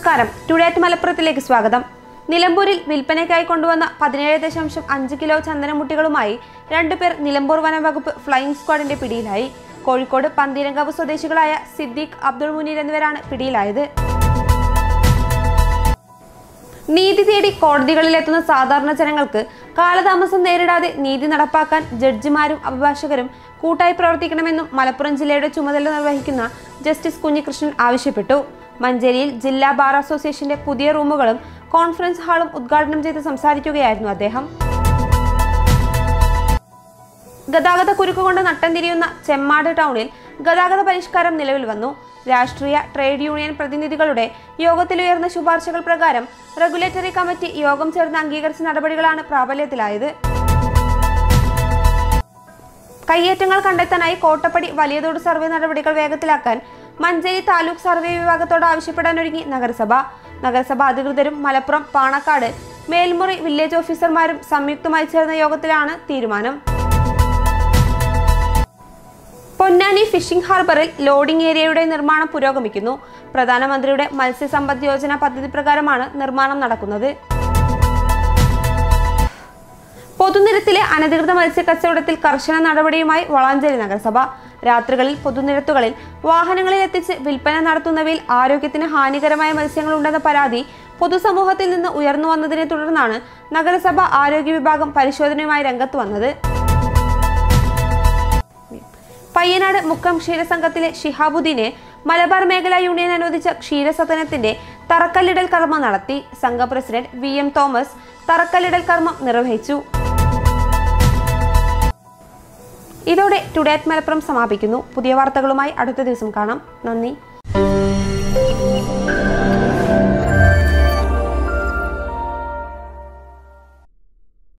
നമസ്കാരം ടുഡേറ്റ് മലപ്പുറത്തിലേക്ക് സ്വാഗതം നിലമ്പൂരിൽ വിൽപ്പനയ്ക്കായി കൊണ്ടുവന്ന പതിനേഴ് ദശാംശം അഞ്ച് കിലോ ചന്ദനമുട്ടികളുമായി രണ്ടുപേർ നിലമ്പൂർ വനംവകുപ്പ് ഫ്ലൈയിംഗ് സ്ക്വാഡിന്റെ പിടിയിലായി കോഴിക്കോട് പന്തീരങ്കാവ് സ്വദേശികളായ സിദ്ദീഖ് അബ്ദുൾ മുനീർ എന്നിവരാണ് പിടിയിലായത് നീതി തേടി കോടതികളിലെത്തുന്ന സാധാരണ ജനങ്ങൾക്ക് കാലതാമസം നേരിടാതെ നീതി നടപ്പാക്കാൻ ജഡ്ജിമാരും അഭിഭാഷകരും കൂട്ടായി പ്രവർത്തിക്കണമെന്നും മലപ്പുറം ജില്ലയുടെ ചുമതല നിർവഹിക്കുന്ന ജസ്റ്റിസ് കുഞ്ഞികൃഷ്ണൻ ആവശ്യപ്പെട്ടു മഞ്ചേരിയിൽ ജില്ലാ ബാർ അസോസിയേഷന്റെ പുതിയ റൂമുകളും കോൺഫറൻസ് ഹാളും ഉദ്ഘാടനം ചെയ്ത് സംസാരിക്കുകയായിരുന്നു അദ്ദേഹം ഗതാഗത കുരുക്ക് കൊണ്ട് നട്ടം തിരിയുന്ന ചെമ്മാട് ടൗണിൽ ഗതാഗത പരിഷ്കാരം നിലവിൽ വന്നു രാഷ്ട്രീയ ട്രേഡ് യൂണിയൻ പ്രതിനിധികളുടെ യോഗത്തിലുയർന്ന ശുപാർശകൾ പ്രകാരം റെഗുലേറ്ററി കമ്മിറ്റി യോഗം ചേർന്ന് അംഗീകരിച്ച നടപടികളാണ് പ്രാബല്യത്തിലായത് കയ്യേറ്റങ്ങൾ കണ്ടെത്താനായി കോട്ടപ്പടി വലിയതോട് സർവേ നടപടികൾ വേഗത്തിലാക്കാൻ മഞ്ചേരി താലൂക്ക് സർവേ വിഭാഗത്തോട് ആവശ്യപ്പെടാനൊരുങ്ങി നഗരസഭ നഗരസഭ അധികൃതരും മലപ്പുറം പാണക്കാട് മേൽമുറി വില്ലേജ് ഓഫീസർമാരും സംയുക്തമായി ചേർന്ന യോഗത്തിലാണ് തീരുമാനം പൊന്നാനി ഫിഷിംഗ് ഹാർബറിൽ ലോഡിംഗ് ഏരിയയുടെ നിർമ്മാണം പുരോഗമിക്കുന്നു പ്രധാനമന്ത്രിയുടെ മത്സ്യസമ്പദ് യോജന പദ്ധതി പ്രകാരമാണ് നിർമ്മാണം നടക്കുന്നത് പൊതുനിരത്തിലെ അനധികൃത മത്സ്യക്കച്ചവടത്തിൽ കർശന നടപടിയുമായി വളാഞ്ചേരി നഗരസഭ രാത്രികളിൽ പൊതുനിരത്തുകളിൽ വാഹനങ്ങളിൽ എത്തിച്ച് വിൽപ്പന നടത്തുന്നവയിൽ ആരോഗ്യത്തിന് ഹാനികരമായ മത്സ്യങ്ങളുണ്ടെന്ന പരാതി പൊതുസമൂഹത്തിൽ നിന്ന് ഉയർന്നു വന്നതിനെ തുടർന്നാണ് നഗരസഭ ആരോഗ്യ വിഭാഗം പരിശോധനയുമായി രംഗത്ത് വന്നത് പയ്യനാട് മുക്കം ക്ഷീരസംഘത്തിലെ ഷിഹാബുദ്ദീനെ മലബാർ മേഖലാ യൂണിയൻ അനുവദിച്ച ക്ഷീരസദനത്തിന്റെ തറക്കല്ലിടൽ കർമ്മം നടത്തി സംഘം പ്രസിഡന്റ് വി എം തോമസ് തറക്കല്ലിടൽ കർമ്മം നിർവഹിച്ചു ഇതോടെ ടുഡേറ്റ് മലപ്പുറം സമാപിക്കുന്നു പുതിയ വാർത്തകളുമായി അടുത്ത ദിവസം കാണാം നന്ദി